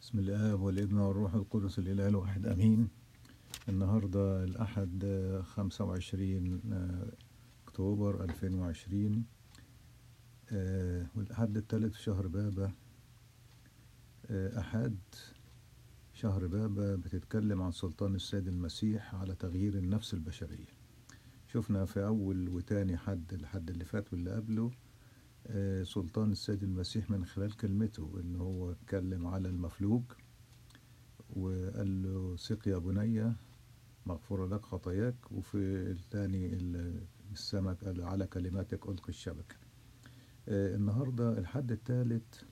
بسم الله والابن والروح القدس الإله الواحد أمين النهاردة الأحد خمسة وعشرين أكتوبر ألفين وعشرين والأحد الثالث في شهر بابا آه، أحد شهر بابا بتتكلم عن سلطان السيد المسيح على تغيير النفس البشرية شفنا في أول وتاني حد الحد اللي فات واللي قبله آه، سلطان السيد المسيح من خلال كلمته ان هو اتكلم على المفلوج وقال له سق يا بني مغفورة لك خطاياك وفي الثاني السمك قال له على كلماتك ألقي الشبكة آه، النهاردة الحد الثالث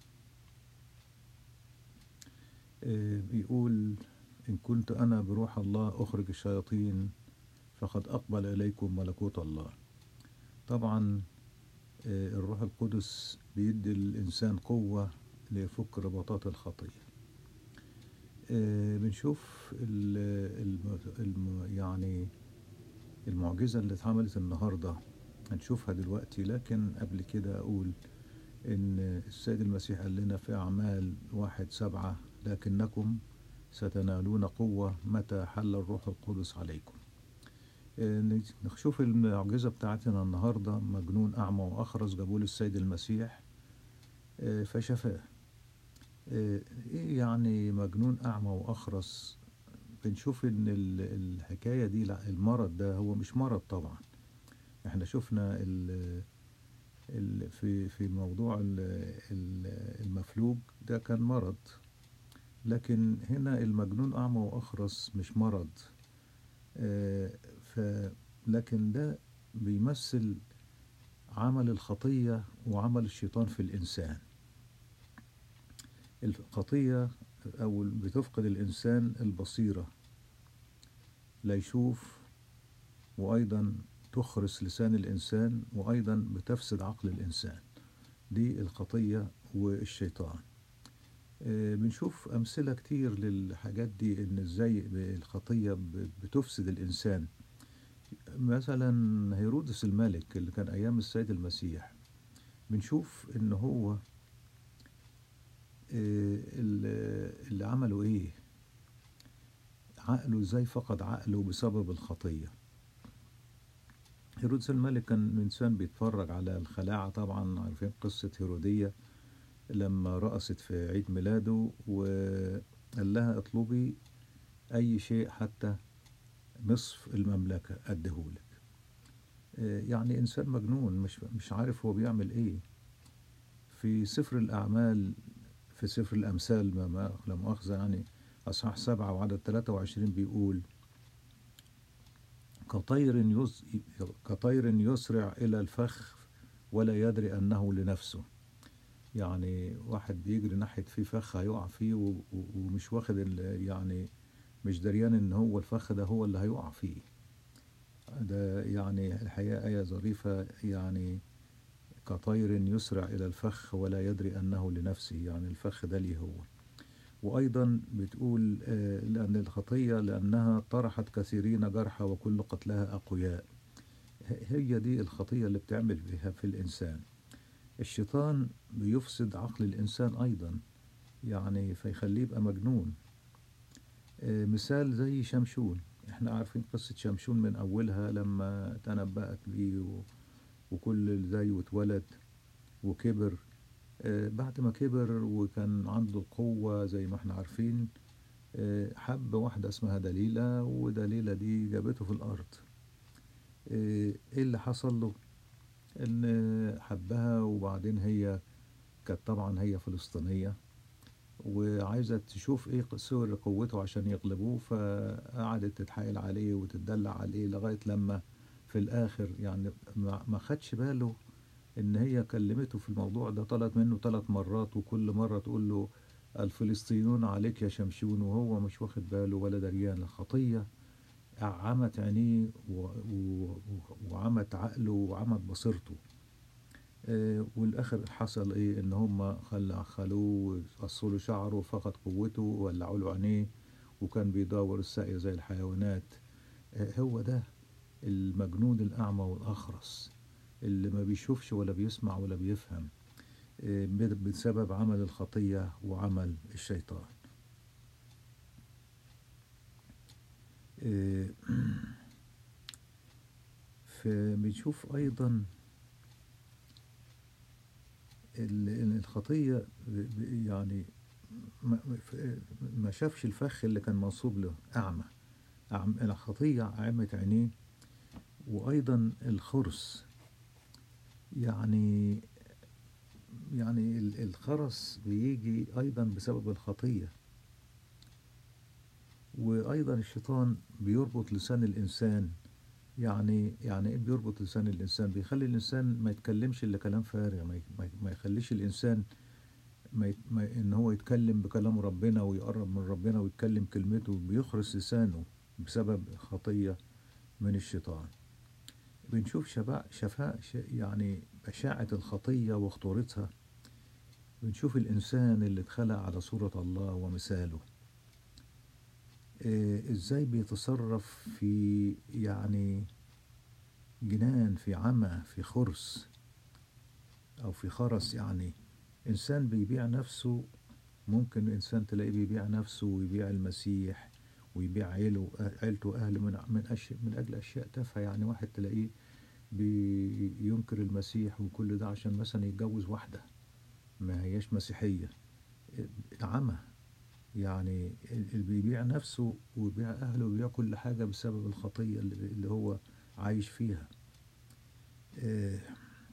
آه، بيقول إن كنت أنا بروح الله أخرج الشياطين فقد أقبل إليكم ملكوت الله طبعا آه، الروح القدس بيدي الإنسان قوة ليفك رباطات الخطية آه، بنشوف ال الم الم يعني المعجزة اللي اتعملت النهاردة هنشوفها دلوقتي لكن قبل كده أقول إن السيد المسيح قال لنا في أعمال واحد سبعة لكنكم ستنالون قوة متى حل الروح القدس عليكم آه، نشوف المعجزة بتاعتنا النهاردة مجنون أعمى وأخرس جابوا السيد المسيح آه، فشفاه آه، إيه يعني مجنون أعمى وأخرس بنشوف إن ال- الحكاية دي لا، المرض ده هو مش مرض طبعا احنا شفنا ال ال في في موضوع ال- ال- المفلوج ده كان مرض لكن هنا المجنون أعمى وأخرس مش مرض آه، ف لكن ده بيمثل عمل الخطية وعمل الشيطان في الإنسان الخطية أو بتفقد الإنسان البصيرة لا يشوف وأيضا تخرس لسان الإنسان وأيضا بتفسد عقل الإنسان دي الخطية والشيطان آه، بنشوف أمثلة كتير للحاجات دي إن إزاي الخطية ب- بتفسد الإنسان مثلا هيرودس الملك اللي كان أيام السيد المسيح بنشوف إن هو آه، اللي اللي عمله إيه عقله إزاي فقد عقله بسبب الخطية هيرودس الملك كان إنسان بيتفرج على الخلاعة طبعا عارفين قصة هيرودية لما رقصت في عيد ميلاده وقال لها اطلبي أي شيء حتى نصف المملكة أديهولك آه، يعني إنسان مجنون مش مش عارف هو بيعمل إيه في سفر الأعمال في سفر الأمثال ما ما لا مؤاخذة يعني أصحاح سبعة وعدد 23 بيقول كطير يس كطير يسرع إلى الفخ ولا يدري أنه لنفسه يعني واحد بيجري ناحية فيه فخ هيقع فيه و- و- ومش واخد ال- يعني مش دريان ان هو الفخ ده هو اللي هيقع فيه ده يعني الحقيقة آية ظريفة يعني كطير يسرع إلى الفخ ولا يدري أنه لنفسه يعني الفخ ده ليه هو وأيضا بتقول آه، لأن الخطية لأنها طرحت كثيرين جرحى وكل قتلها أقوياء ه- هي دي الخطية اللي بتعمل بها في الإنسان الشيطان بيفسد عقل الإنسان أيضا يعني فيخليه يبقى مجنون آه، مثال زي شمشون احنا عارفين قصة شمشون من أولها لما تنبأت بيه و- وكل اللي زيه اتولد وكبر آه، بعد ما كبر وكان عنده قوة زي ما احنا عارفين آه، حب واحدة اسمها دليلة ودليلة دي جابته في الأرض آه، ايه اللي حصل له ان حبها وبعدين هي كانت طبعا هي فلسطينية وعايزة تشوف ايه سر قوته عشان يغلبوه فقعدت تتحايل عليه وتدلع عليه لغاية لما في الآخر يعني ما ما خدش باله إن هي كلمته في الموضوع ده طلبت منه ثلاث مرات وكل مرة تقول له الفلسطينيون عليك يا شمشون وهو مش واخد باله ولا دريان الخطية عمت عينيه و- و- وعمت عقله وعمت بصيرته آه، والاخر حصل ايه ان هم خل- خلوه وقصوا له شعره وفقد قوته وولعوا له عينيه وكان بيدور الساقية زي الحيوانات آه، هو ده المجنون الاعمى والاخرس اللي ما بيشوفش ولا بيسمع ولا بيفهم آه، بسبب عمل الخطية وعمل الشيطان آه، فبنشوف أيضا ال- ال- الخطية ب- ب- يعني ما- ما ف- ما شافش الفخ اللي كان منصوب له أعمى أعم- الخطية عمت عينيه وأيضا الخرس يعني يعني ال- الخرس بيجي أيضا بسبب الخطية وأيضا الشيطان بيربط لسان الإنسان يعني يعني إيه بيربط لسان الإنسان بيخلي الإنسان ما يتكلمش إلا كلام فارغ ما ي- ما ي- ما يخليش الإنسان ما ي- ما إن هو يتكلم بكلام ربنا ويقرب من ربنا ويتكلم كلمته بيخرس لسانه بسبب خطية من الشيطان بنشوف شبع شفاء ش- يعني بشاعة الخطية وخطورتها بنشوف الإنسان اللي اتخلق على صورة الله ومثاله إيه، ازاي بيتصرف في يعني جنان في عمى في خرس او في خرس يعني انسان بيبيع نفسه ممكن انسان تلاقيه بيبيع نفسه ويبيع المسيح ويبيع عيله عيلته واهله من من أشياء من اجل اشياء تافهه يعني واحد تلاقيه بينكر المسيح وكل ده عشان مثلا يتجوز واحده ما هياش مسيحيه عمى يعني اللي بيبيع نفسه ويبيع أهله ويبيع كل حاجة بسبب الخطية اللي اللي هو عايش فيها آه،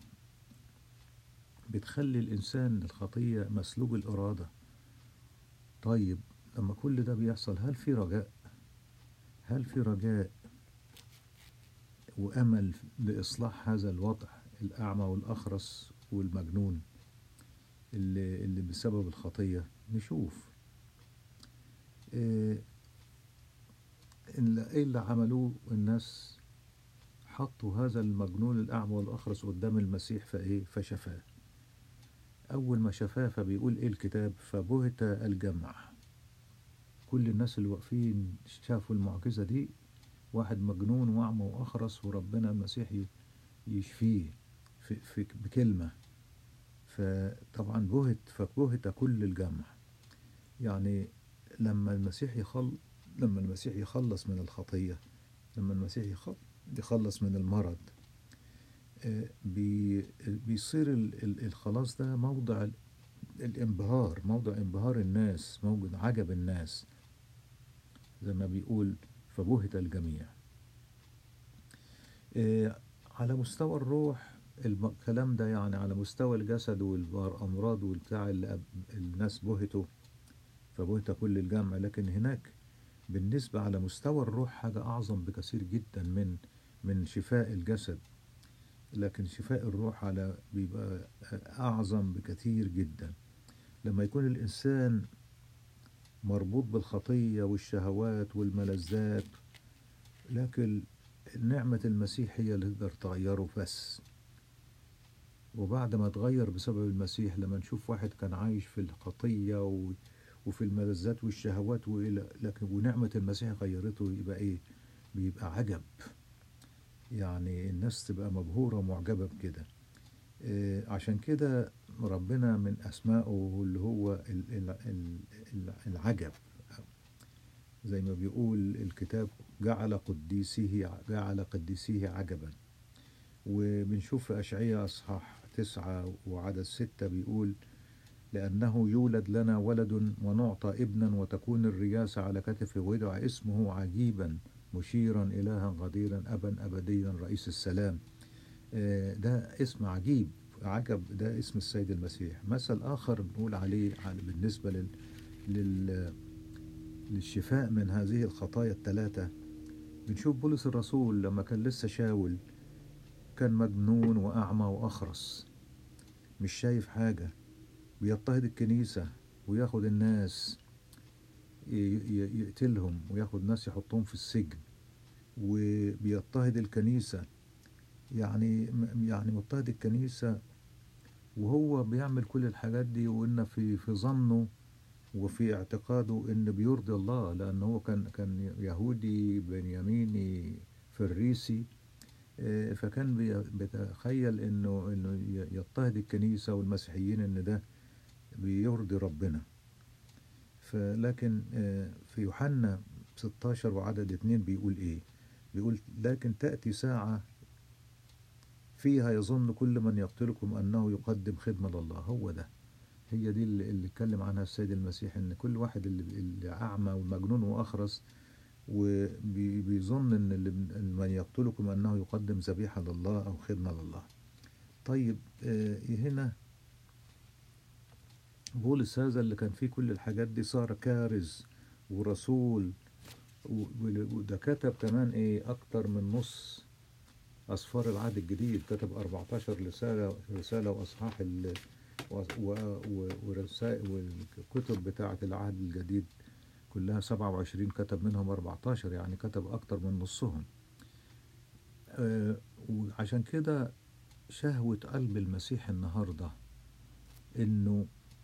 بتخلي الإنسان الخطية مسلوب الإرادة طيب لما كل ده بيحصل هل في رجاء هل في رجاء وأمل لإصلاح هذا الوضع الأعمى والأخرس والمجنون اللي, اللي بسبب الخطية نشوف إيه اللي إيه اللي عملوه الناس حطوا هذا المجنون الأعمى والأخرس قدام المسيح فإيه فشفاه أول ما شفاه فبيقول إيه الكتاب فبهت الجمع كل الناس اللي واقفين شافوا المعجزة دي واحد مجنون وأعمى وأخرس وربنا المسيح ي- يشفيه في في بكلمة فطبعا بهت فبهت كل الجمع يعني لما المسيح يخل لما المسيح يخلص من الخطية لما المسيح يخ- يخلص من المرض آه، بي بيصير ال- ال- الخلاص ده موضع ال- الانبهار موضع انبهار الناس موضع عجب الناس زي ما بيقول فبهت الجميع آه، على مستوى الروح الم- الكلام ده يعني على مستوى الجسد والأمراض والبتاع اللي أب- الناس بهتوا فبهت كل الجمع لكن هناك بالنسبة على مستوى الروح حاجة أعظم بكثير جدا من من شفاء الجسد لكن شفاء الروح على بيبقى أعظم بكثير جدا لما يكون الإنسان مربوط بالخطية والشهوات والملذات لكن نعمة المسيح هي اللي تقدر تغيره بس وبعد ما اتغير بسبب المسيح لما نشوف واحد كان عايش في الخطية و... وفي الملذات والشهوات وإلى لكن ونعمة المسيح غيرته يبقى إيه؟ بيبقى عجب يعني الناس تبقى مبهورة ومعجبة بكده إيه عشان كده ربنا من أسمائه اللي هو ال- ال- ال- ال- العجب زي ما بيقول الكتاب جعل قديسه جعل قديسيه عجبا وبنشوف في أشعية أصحاح تسعة وعدد ستة بيقول لأنه يولد لنا ولد ونعطى ابنا وتكون الرياسة على كتفه ويدعى اسمه عجيبا مشيرا إلها قديرا أبا أبديا رئيس السلام آه، ده اسم عجيب عجب ده اسم السيد المسيح مثل آخر بنقول عليه على- بالنسبة لل, لل للشفاء من هذه الخطايا الثلاثة بنشوف بولس الرسول لما كان لسه شاول كان مجنون وأعمى وأخرس مش شايف حاجة بيضطهد الكنيسة وياخد الناس ي- ي- يقتلهم وياخد ناس يحطهم في السجن وبيضطهد الكنيسة يعني يعني مضطهد الكنيسة وهو بيعمل كل الحاجات دي وإن في في ظنه وفي اعتقاده إن بيرضي الله لأن هو كان كان يهودي بنياميني فريسي آه، فكان بي- بيتخيل إنه إنه ي- يضطهد الكنيسة والمسيحيين إن ده بيرضي ربنا فلكن آه، في يوحنا 16 وعدد اتنين بيقول ايه بيقول لكن تأتي ساعة فيها يظن كل من يقتلكم أنه يقدم خدمة لله هو ده هي دي اللي اللي اتكلم عنها السيد المسيح ان كل واحد اللي, اللي اعمى ومجنون واخرس وبيظن ان اللي من يقتلكم انه يقدم ذبيحه لله او خدمه لله طيب آه، هنا بولس هذا اللي كان فيه كل الحاجات دي صار كارز ورسول و- وده كتب كمان ايه اكتر من نص اسفار العهد الجديد كتب 14 رساله رساله واصحاح ال و- و- و- ورسائل والكتب بتاعه العهد الجديد كلها 27 كتب منهم 14 يعني كتب اكتر من نصهم آه، وعشان كده شهوة قلب المسيح النهاردة انه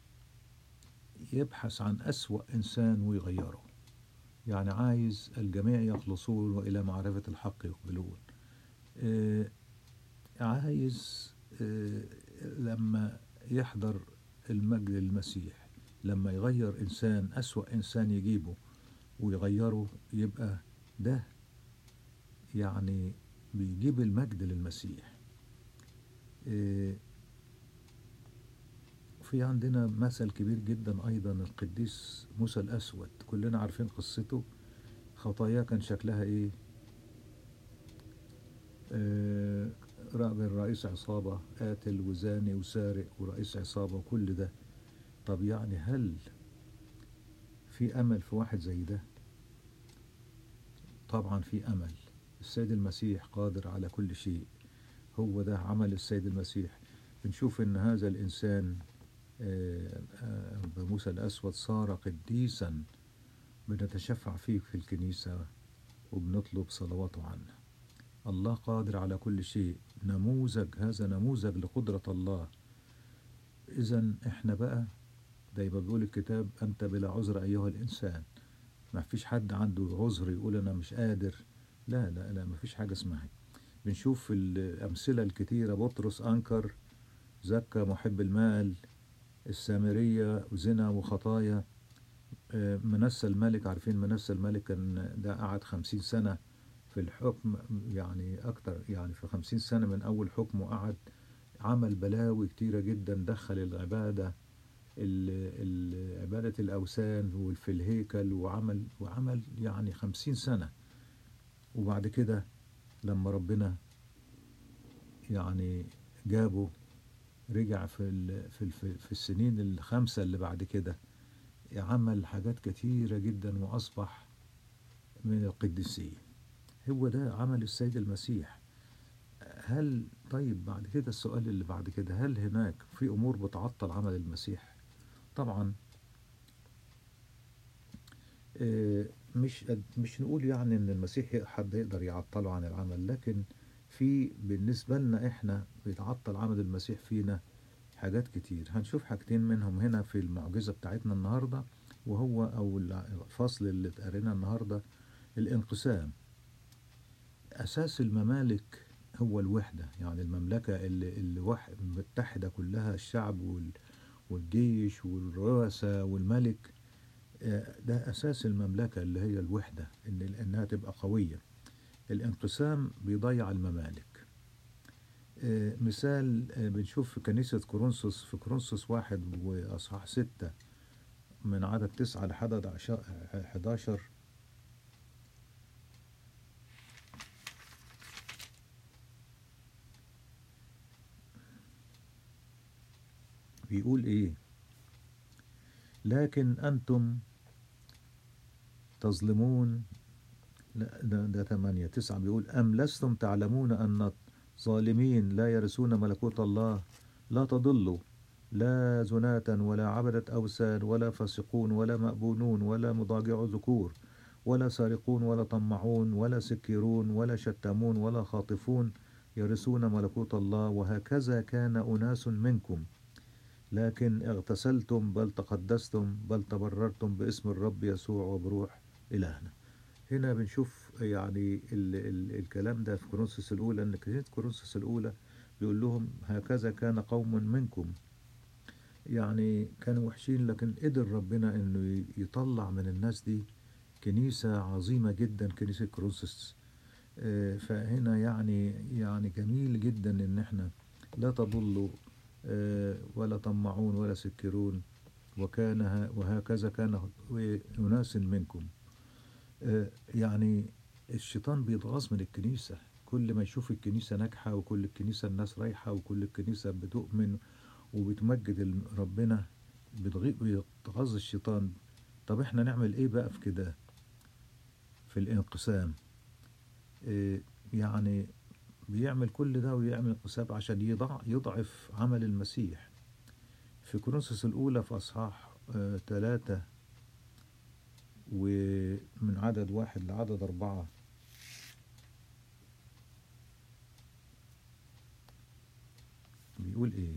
يبحث عن أسوأ إنسان ويغيره يعني عايز الجميع يخلصون وإلى معرفة الحق يقبلون آه، عايز آه، لما يحضر المجد المسيح لما يغير إنسان أسوأ إنسان يجيبه ويغيره يبقى ده يعني بيجيب المجد للمسيح آه، في عندنا مثل كبير جدا أيضا القديس موسى الأسود كلنا عارفين قصته خطاياه كان شكلها إيه آه، راجل رئيس عصابة قاتل وزاني وسارق ورئيس عصابة وكل ده طب يعني هل في أمل في واحد زي ده طبعا في أمل السيد المسيح قادر على كل شيء هو ده عمل السيد المسيح بنشوف ان هذا الانسان آه، آه، بموسى الاسود صار قديسا بنتشفع فيه في الكنيسه وبنطلب صلواته عنه الله قادر على كل شيء نموذج هذا نموذج لقدره الله اذا احنا بقى زي ما بيقول الكتاب انت بلا عذر ايها الانسان ما فيش حد عنده عذر يقول انا مش قادر لا لا لا ما فيش حاجه اسمها بنشوف الامثله الكتيره بطرس انكر زكى محب المال السامريه وزنا وخطايا آه، منسى الملك عارفين منسى الملك كان ده قعد خمسين سنة في الحكم يعني أكتر يعني في خمسين سنة من أول حكمه قعد عمل بلاوي كتيرة جدا دخل العبادة ال- ال- عبادة الأوثان وفي الهيكل وعمل وعمل يعني خمسين سنة وبعد كده لما ربنا يعني جابه رجع في ال- في ال- في السنين الخمسة اللي بعد كده عمل حاجات كتيرة جدا وأصبح من القديسين هو ده عمل السيد المسيح هل طيب بعد كده السؤال اللي بعد كده هل هناك في أمور بتعطل عمل المسيح طبعا آه، مش مش نقول يعني ان المسيح حد يقدر يعطله عن العمل لكن في بالنسبة لنا احنا بيتعطل عمل المسيح فينا حاجات كتير هنشوف حاجتين منهم هنا في المعجزة بتاعتنا النهاردة وهو او الفصل اللي اتقرينا النهاردة الانقسام اساس الممالك هو الوحدة يعني المملكة اللي, اللي واحد متحدة كلها الشعب وال والجيش والرؤساء والملك آه، ده أساس المملكة اللي هي الوحدة إن إنها تبقى قوية الانقسام بيضيع الممالك آه، مثال آه، بنشوف في كنيسة كورنثوس في كورنثوس واحد وأصحاح ستة من عدد تسعة لحد عشر- 11 بيقول إيه لكن أنتم تظلمون لا ده, ده ثمانية تسعة بيقول أم لستم تعلمون أن الظالمين لا يرثون ملكوت الله لا تضلوا لا زناة ولا عبدة أوثان ولا فاسقون ولا مأبونون ولا مضاجع ذكور ولا سارقون ولا طمعون ولا سكيرون ولا شتامون ولا خاطفون يرثون ملكوت الله وهكذا كان أناس منكم لكن اغتسلتم بل تقدستم بل تبررتم باسم الرب يسوع وبروح إلهنا هنا بنشوف يعني ال ال الكلام ده في كورنثوس الأولى أن كنيسة كورنثوس الأولى بيقول لهم هكذا كان قوم منكم يعني كانوا وحشين لكن قدر ربنا انه يطلع من الناس دي كنيسة عظيمة جدا كنيسة كورنثوس آه، فهنا يعني يعني جميل جدا ان احنا لا تضلوا آه، ولا طمعون ولا سكرون وكان ه- وهكذا كان أناس منكم آه، يعني الشيطان بيتغاظ من الكنيسة كل ما يشوف الكنيسة ناجحة وكل الكنيسة الناس رايحة وكل الكنيسة بتؤمن وبتمجد ال- ربنا بتغي- بيتغاظ الشيطان طب احنا نعمل ايه بقى في كده في الانقسام إيه يعني بيعمل كل ده ويعمل انقسام عشان يضع يضعف عمل المسيح في كورنثوس الأولى في أصحاح آه ثلاثة ومن عدد واحد لعدد أربعة بيقول إيه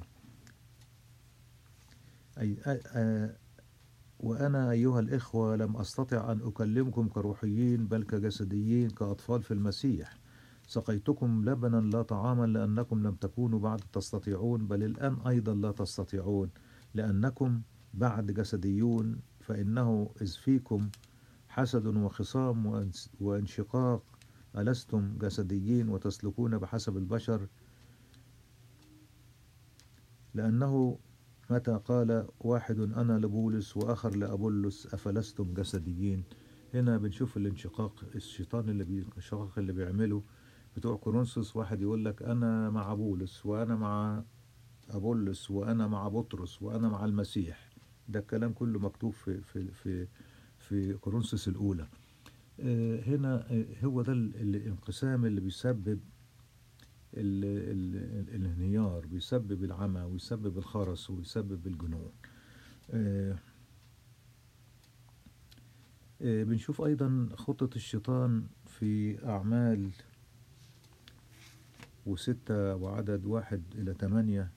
أي آه آه وأنا أيها الإخوة لم أستطع أن أكلمكم كروحيين بل كجسديين كأطفال في المسيح سقيتكم لبنا لا طعاما لأنكم لم تكونوا بعد تستطيعون بل الآن أيضا لا تستطيعون لأنكم بعد جسديون فإنه إذ فيكم حسد وخصام وانس- وانشقاق ألستم جسديين وتسلكون بحسب البشر لأنه متى قال واحد أنا لبولس وآخر لأبولس أفلستم جسديين هنا بنشوف الانشقاق الشيطان اللي بي... الانشقاق اللي بيعمله بتوع كورنثوس واحد يقول لك أنا مع بولس وأنا مع أبولس وأنا مع بطرس وأنا مع المسيح ده الكلام كله مكتوب في في في في كورنثوس الأولى آه، هنا آه، هو ده ال- الانقسام اللي بيسبب ال ال ال الانهيار بيسبب العمى ويسبب الخرس ويسبب الجنون آه، آه، بنشوف أيضا خطة الشيطان في أعمال وستة وعدد واحد إلى ثمانية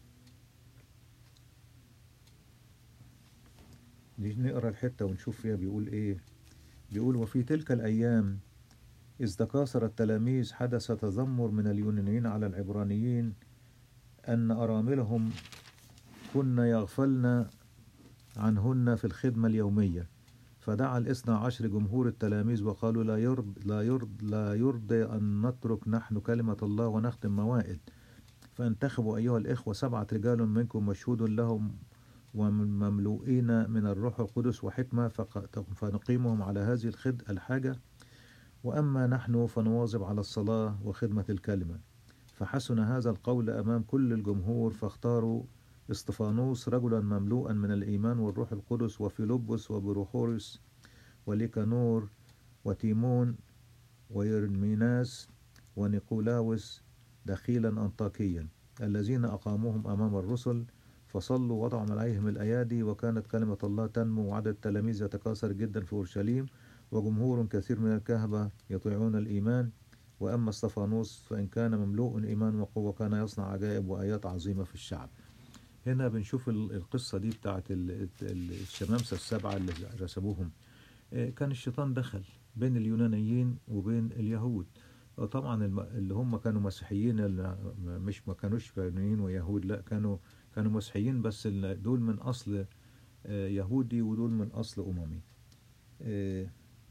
دي نقرا الحتة ونشوف فيها بيقول إيه بيقول وفي تلك الأيام إذ تكاثر التلاميذ حدث تذمر من اليونانيين على العبرانيين أن أراملهم كن يغفلن عنهن في الخدمة اليومية فدعا الاثنى عشر جمهور التلاميذ وقالوا لا يرض لا يرض لا يرضي أن نترك نحن كلمة الله ونختم موائد فانتخبوا أيها الإخوة سبعة رجال منكم مشهود لهم ومملوئين من الروح القدس وحكمة فق- فنقيمهم على هذه الخد الحاجة وأما نحن فنواظب على الصلاة وخدمة الكلمة فحسن هذا القول أمام كل الجمهور فاختاروا اسطفانوس رجلا مملوءا من الإيمان والروح القدس وفيلبس وبروخورس وليكانور وتيمون ويرميناس ونيقولاوس دخيلا أنطاكيا الذين أقاموهم أمام الرسل فصلوا وضعوا عليهم الأيادي وكانت كلمة الله تنمو وعدد التلاميذ يتكاثر جدا في أورشليم وجمهور كثير من الكهبة يطيعون الإيمان وأما استفانوس فإن كان مملوء إيمان وقوة كان يصنع عجائب وآيات عظيمة في الشعب هنا بنشوف ال- القصة دي بتاعت ال- ال- الشمامسة السبعة اللي رسموهم آه، كان الشيطان دخل بين اليونانيين وبين اليهود طبعا الم- اللي هم كانوا مسيحيين اللي مش ما كانوش يونانيين ويهود لا كانوا كانوا مسيحيين بس ال- دول من أصل آه، يهودي ودول من أصل أممي آه،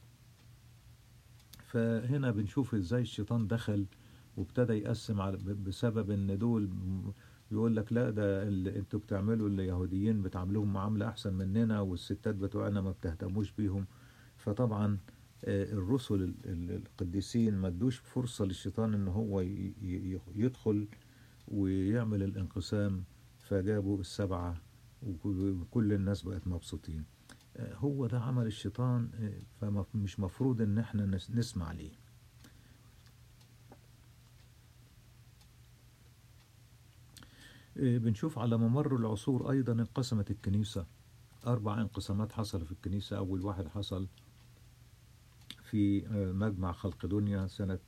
فهنا بنشوف ازاي الشيطان دخل وابتدى يقسم على ب- بسبب ان دول م- يقول لك لا ده اللي انتوا بتعملوا اليهوديين بتعاملوهم معاملة احسن مننا والستات بتوعنا ما بتهتموش بيهم فطبعا آه، الرسل ال- ال- القديسين ما ادوش فرصة للشيطان ان هو ي- ي- يدخل ويعمل الانقسام فجابوا السبعة وكل وكل الناس بقت مبسوطين آه، هو ده عمل الشيطان آه، فمش مفروض ان احنا نس- نسمع ليه آه، بنشوف على ممر العصور ايضا انقسمت الكنيسة اربع انقسامات حصل في الكنيسة اول واحد حصل في آه، مجمع خلق دنيا سنة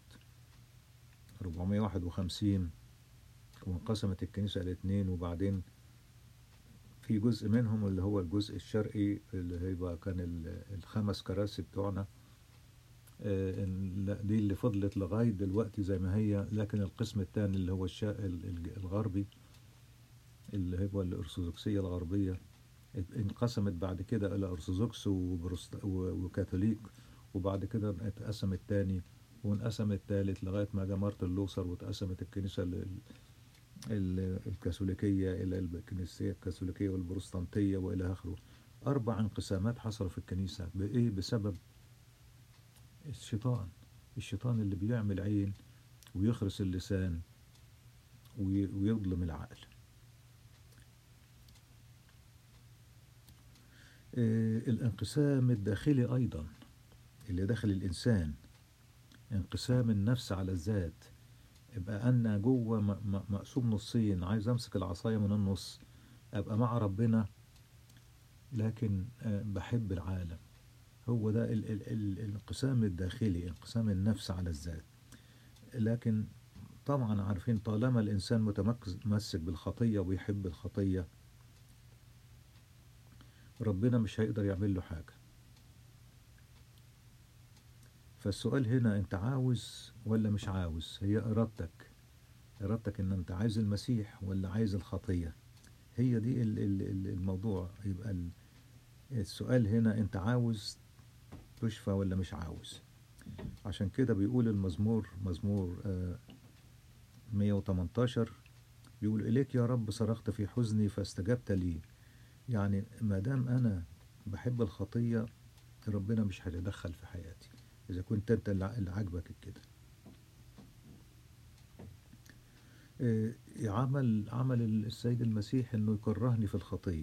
451 وانقسمت الكنيسة إلى اتنين وبعدين في جزء منهم اللي هو الجزء الشرقي اللي هيبقى كان ال- الخمس كراسي بتوعنا آه، ال- دي اللي فضلت لغاية دلوقتي زي ما هي لكن القسم الثاني اللي هو الشا... ال- ال- الغربي اللي هو الأرثوذكسية الغربية انقسمت بعد كده إلى أرثوذكس وبروست... و- وكاثوليك وبعد كده اتقسم التاني وانقسم التالت لغاية ما جه مارتن لوثر واتقسمت الكنيسة ال- ال- الكاثوليكية إلى الكنيسية الكاثوليكية والبروتستانتية وإلى آخره أربع انقسامات حصلوا في الكنيسة بإيه بسبب الشيطان الشيطان اللي بيعمل عين ويخرس اللسان وي- ويظلم العقل آه، الانقسام الداخلي أيضا اللي داخل الإنسان انقسام النفس على الذات يبقى أنا جوه م- م- مقسوم نصين عايز أمسك العصاية من النص أبقى مع ربنا لكن آه، بحب العالم هو ده ال ال ال الانقسام الداخلي انقسام النفس على الذات لكن طبعا عارفين طالما الإنسان متمسك بالخطية ويحب الخطية ربنا مش هيقدر يعمل له حاجة فالسؤال هنا انت عاوز ولا مش عاوز هي ارادتك ارادتك ان انت عايز المسيح ولا عايز الخطية هي دي ال- ال- ال- الموضوع يبقى ال- السؤال هنا انت عاوز تشفى ولا مش عاوز عشان كده بيقول المزمور مزمور آه، 118 بيقول إليك يا رب صرخت في حزني فاستجبت لي يعني ما دام أنا بحب الخطية ربنا مش هيتدخل في حياتي إذا كنت أنت اللي اللي عاجبك كده آه، عمل عمل السيد المسيح إنه يكرهني في الخطية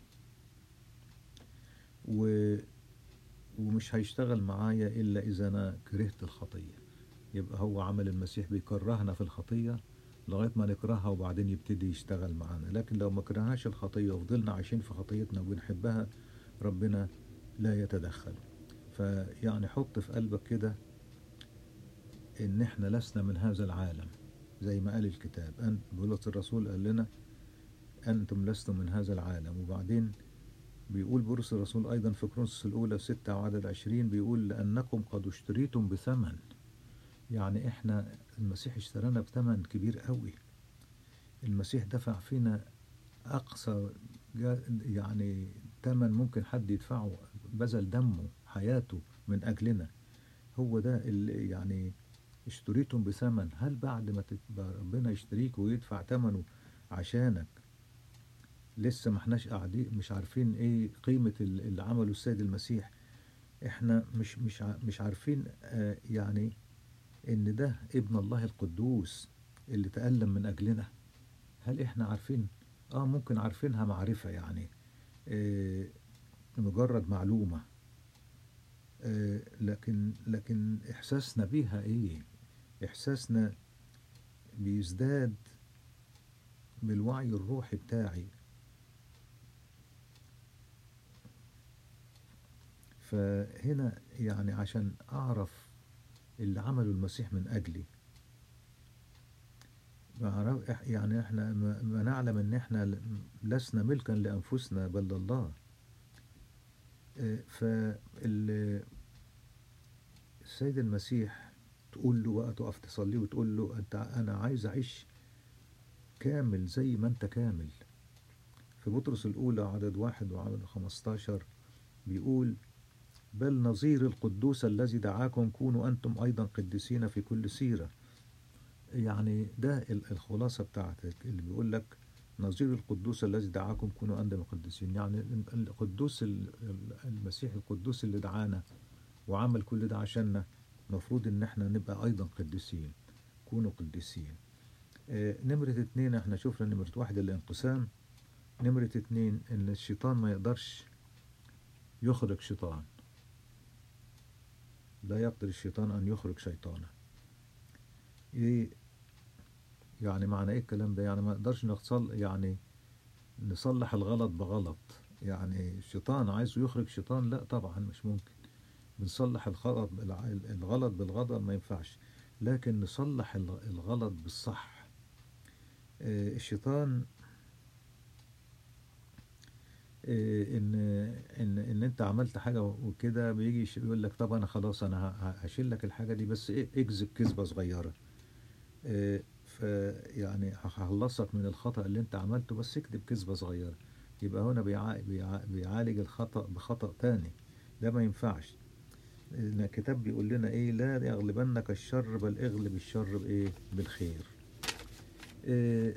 و ومش هيشتغل معايا إلا إذا أنا كرهت الخطية يبقى هو عمل المسيح بيكرهنا في الخطية لغاية ما نكرهها وبعدين يبتدي يشتغل معانا لكن لو ما كرهناش الخطية وفضلنا عايشين في خطيتنا وبنحبها ربنا لا يتدخل فيعني حط في قلبك كده إن إحنا لسنا من هذا العالم زي ما قال الكتاب أن بولس الرسول قال لنا أنتم لستم من هذا العالم وبعدين بيقول بولس الرسول أيضا في كورنثوس الأولى ستة وعدد عشرين بيقول لأنكم قد اشتريتم بثمن يعني إحنا المسيح اشترانا بثمن كبير قوي المسيح دفع فينا أقصى جا- يعني ثمن ممكن حد يدفعه بذل دمه حياته من أجلنا هو ده اللي يعني اشتريتم بثمن هل بعد ما تبقى ربنا يشتريك ويدفع ثمنه عشانك لسه ما احناش قاعدين مش عارفين ايه قيمة ال- اللي عمله السيد المسيح احنا مش مش ع- مش عارفين آه يعني ان ده ابن الله القدوس اللي تألم من اجلنا هل احنا عارفين اه ممكن عارفينها معرفة يعني آه مجرد معلومة آه لكن لكن احساسنا بيها ايه احساسنا بيزداد بالوعي الروحي بتاعي فهنا يعني عشان أعرف اللي عمله المسيح من أجلي بعرف- إح- يعني احنا ما ما نعلم ان احنا ل- لسنا ملكا لأنفسنا بل لله فالسيد المسيح تقول له بقى تقف تصلي وتقول له انت انا عايز اعيش كامل زي ما انت كامل في بطرس الأولى عدد واحد وعدد خمستاشر بيقول بل نظير القدوس الذي دعاكم كونوا أنتم أيضا قديسين في كل سيرة يعني ده ال- الخلاصة بتاعتك اللي بيقول لك نظير القدوس الذي دعاكم كونوا أنتم قديسين يعني ال- القدوس ال- ال- المسيح القدوس اللي دعانا وعمل كل ده عشاننا المفروض ان احنا نبقى ايضا قديسين كونوا قديسين آه، نمرة اتنين احنا شفنا نمرة واحد الانقسام نمرة اتنين ان الشيطان ما يقدرش يخرج شيطان لا يقدر الشيطان ان يخرج شيطانا ايه يعني معنى ايه الكلام ده يعني ما نقدرش نصل يعني نصلح الغلط بغلط يعني الشيطان عايزه يخرج شيطان لا طبعا مش ممكن بنصلح الغلط بالع- الغلط بالغلط ما ينفعش لكن نصلح الغ- الغلط بالصح آه، الشيطان آه، ان ان ان انت عملت حاجه وكده بيجي يش- يقول لك طب انا خلاص انا ه- ه- هشيل لك الحاجه دي بس إيه، اكذب كذبه صغيره آه، فيعني هخلصك من الخطأ اللي انت عملته بس اكذب كذبه صغيره يبقى هنا بيع- بيع- بيعالج الخطأ بخطأ تاني ده ما ينفعش إن الكتاب بيقول لنا ايه لا يغلبنك الشر بل اغلب الشر بايه بالخير إيه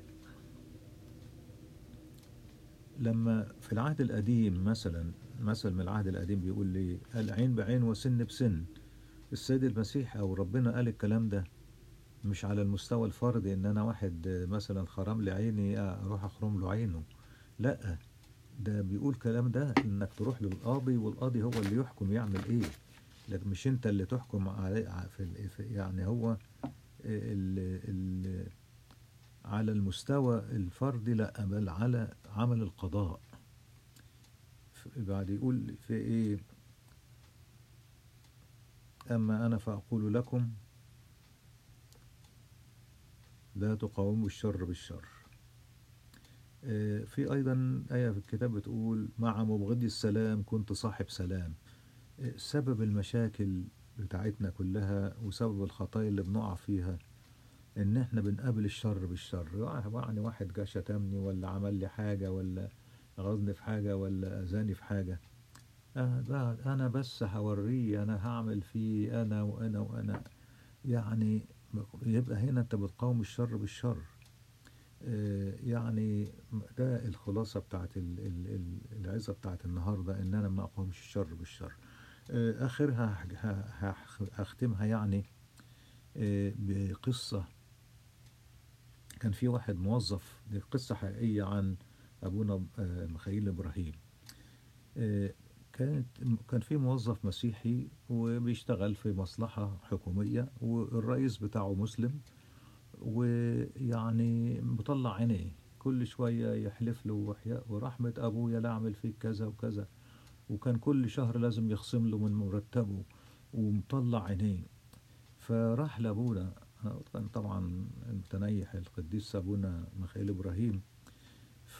لما في العهد القديم مثلا مثل من العهد القديم بيقول لي العين بعين وسن بسن السيد المسيح او ربنا قال الكلام ده مش على المستوى الفردي ان انا واحد مثلا خرم لي عيني اروح اخرم له عينه لا ده بيقول كلام ده انك تروح للقاضي والقاضي هو اللي يحكم يعمل ايه لكن مش انت اللي تحكم عليه في ال- في- يعني هو ال ال على المستوى الفردي لا بل على عمل القضاء ف- بعد يقول في ايه اما انا فاقول لكم لا تقاوموا الشر بالشر آه، في أيضا آية في الكتاب بتقول مع مبغضي السلام كنت صاحب سلام آه، سبب المشاكل بتاعتنا كلها وسبب الخطايا اللي بنقع فيها إن إحنا بنقابل الشر بالشر يعني واحد جه شتمني ولا عمل لي حاجة ولا غزني في حاجة ولا أذاني في حاجة آه ده أنا بس هوريه أنا هعمل فيه أنا وأنا وأنا يعني يبقى هنا أنت بتقاوم الشر بالشر آه، يعني ده الخلاصة بتاعت ال- ال- ال- العظة بتاعت النهاردة إن أنا ما أقومش الشر بالشر آه، آخرها ه- ه- ه- هختمها يعني آه، بقصة كان في واحد موظف دي قصة حقيقية عن أبونا آه، مخيل إبراهيم آه، كانت كان في موظف مسيحي وبيشتغل في مصلحة حكومية والرئيس بتاعه مسلم ويعني مطلع عينيه كل شوية يحلف له وحياء ورحمة أبويا لا أعمل فيك كذا وكذا وكان كل شهر لازم يخصم له من مرتبه ومطلع عينيه فراح لأبونا كان طبعا المتنيح القديس أبونا ميخائيل إبراهيم ف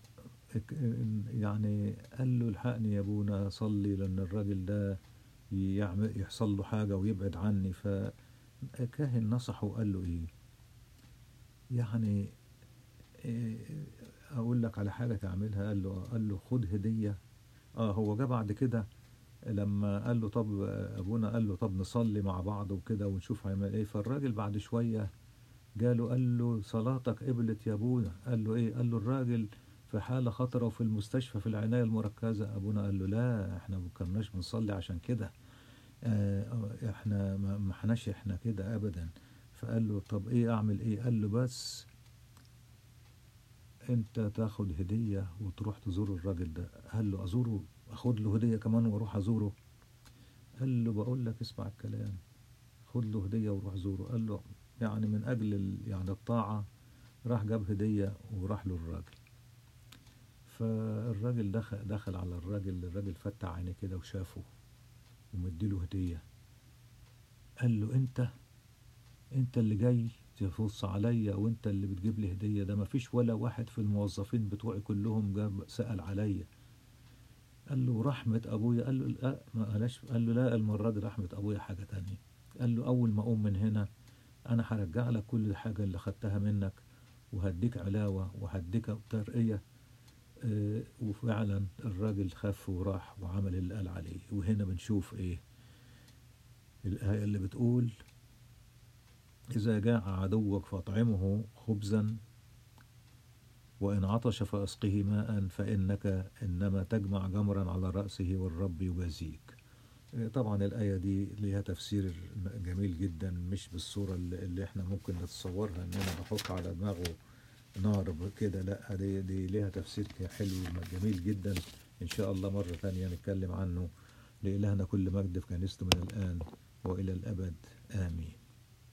يعني قال له الحقني يا أبونا صلي لأن الراجل ده يعمل يحصل له حاجة ويبعد عني فكاهن نصحه وقال له إيه يعني إيه، اقول لك على حاجه تعملها قال له قال له خد هديه اه هو جه بعد كده لما قال له طب ابونا قال له طب نصلي مع بعض وكده ونشوف هيعمل ايه فالراجل بعد شويه جاله قال له صلاتك قبلت يا ابونا قال له ايه قال له الراجل في حاله خطره وفي المستشفى في العنايه المركزه ابونا قال له لا احنا ما كناش بنصلي عشان كده آه، احنا ما ما احناش احنا كده ابدا فقال له طب ايه اعمل ايه قال له بس انت تاخد هدية وتروح تزور الراجل ده قال له ازوره اخد له هدية كمان واروح ازوره قال له بقول لك اسمع الكلام خد له هدية وروح زوره قال له يعني من اجل ال- يعني الطاعة راح جاب هدية وراح له الراجل فالراجل دخل دخل على الراجل الراجل فتح عينيه كده وشافه ومديله هدية قال له انت انت اللي جاي تفص عليا وانت اللي بتجيب لي هدية ده مفيش ولا واحد في الموظفين بتوعي كلهم جاب سأل عليا قال له رحمة أبويا قال له لا ما قالش قال له لا المرة دي رحمة أبويا حاجة تانية قال له أول ما أقوم من هنا أنا هرجع لك كل حاجة اللي خدتها منك وهديك علاوة وهديك ترقية آه، وفعلا الراجل خف وراح وعمل اللي قال عليه وهنا بنشوف إيه الآية اللي بتقول إذا جاع عدوك فاطعمه خبزا وإن عطش فأسقه ماء فإنك إنما تجمع جمرا على رأسه والرب يجازيك إيه طبعا الآية دي ليها تفسير جميل جدا مش بالصورة اللي اللي احنا ممكن نتصورها ان انا بحط على دماغه نار كده لا دي, دي ليها تفسير حلو جميل جدا ان شاء الله مرة ثانية نتكلم عنه لإلهنا كل مجد في كنيسته من الآن وإلى الأبد آمين